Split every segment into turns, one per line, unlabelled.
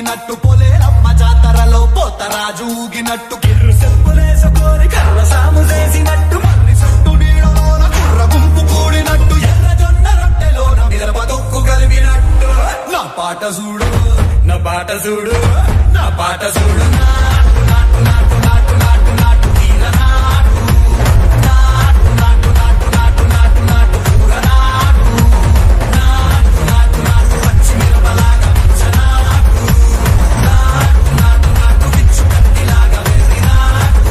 ఊగినట్టు పొలేరమ్మ జాతరలో పోతరాజు ఊగినట్టు కిర్రు చెప్పులేసుకొని కర్ర సాము చేసినట్టు మర్రి చుట్టూ నీడలోన కుర్ర గుంపు కూడినట్టు ఎర్ర జొన్న రొట్టెలోన మిరప తొక్కు కలిపినట్టు నా పాట చూడు నా పాట చూడు నా పాట చూడు నాటు నాటు నాటు నాటు నాటు నాటు తీర నాటు నాటు నాటు నాటు నాటు నాటు నాటు కూర నాటు నాటు నాటు నాటు పచ్చి మిరపలాగా పచ్చ నాటు నాటు నాటు నాటు పిచ్చు కత్తిలాగా వెర్రి నాటు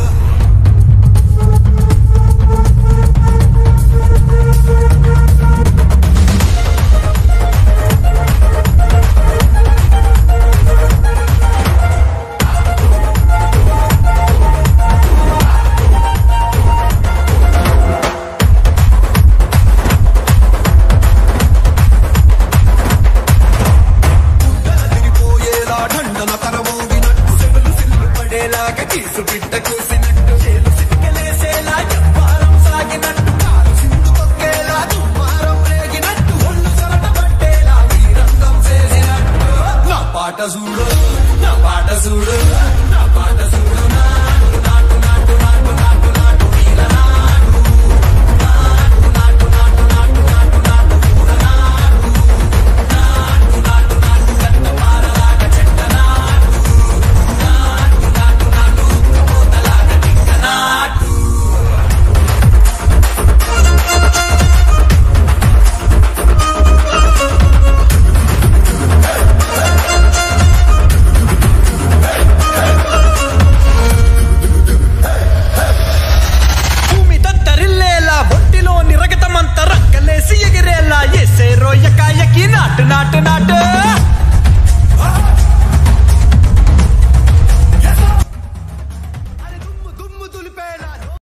తిరిగిపోయేలా ఢండన కరమోగినట్టు సెవెలు సిల్లు పడేలాగా కీసు పిట్ట కూసినట్టు చేలు సిక్కలేసేలా చెప్పారం సాగినట్టు కాలు సింధు తొక్కేలా దుమ్మారం రేగినట్టు ఒళ్ళు సొరట పట్టేలా వీరంగం చేసినట్టు నా పాట చూడు నా పాట చూడు నా పాట చూడు నాటు నాటు నాటు నాటు నాటు నాటు వీర నాటు నాటు నాటు నాటు నాటు నాటు నాటు కూర నాటు నాటు నాటు నాటు కట్ట పారలాగా చెట్ట నాటు నాటు నాటు నాటు ఉక్కపోతలాగా టిక్క నాటు
భూమి దద్దరిల్లేలా ఒంటిలోని రగతమంతా రక్కలేసి ఎగిరేలా ఎసే రోయకాయకి నాటు నాటు నాటు